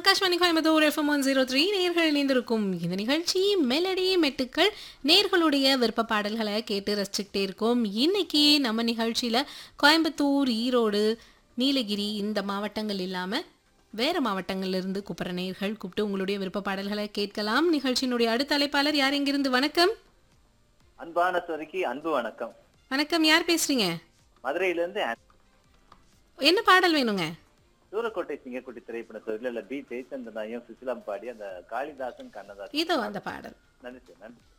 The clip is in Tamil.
Akashvani Coimbatore FM one zero three நேர்கள் இணைந்திருக்கும் இந்த நிகழ்ச்சி மெலடி மெட்டுக்கள் நேர்களுடைய விருப்ப பாடல்களை கேட்டு ரசிச்சுக்கிட்டே இருக்கோம் இன்னைக்கு நம்ம நிகழ்ச்சியில கோயம்புத்தூர் ஈரோடு நீலகிரி இந்த மாவட்டங்கள் இல்லாம வேற மாவட்டங்கள்ல இருந்து கூப்பிட்ற நேர்கள் கூப்பிட்டு உங்களுடைய விருப்ப பாடல்களை கேட்கலாம் நிகழ்ச்சியினுடைய அடுத்த அழைப்பாளர் யார் எங்கிருந்து வணக்கம் அன்பான சொருக்கி அன்பு வணக்கம் வணக்கம் யார் பேசுறீங்க மதுரையில இருந்து என்ன பாடல் வேணுங்க சூரக்கோட்டை சிங்கக்குட்டி திரைப்படத்துல பி ஜெயச்சந்திரனாயும் சுசிலாம் பாடி அந்த காளிதாசன் கண்ணதாசன் இதோ அந்த பாடல் நன்றி சார் நன்றி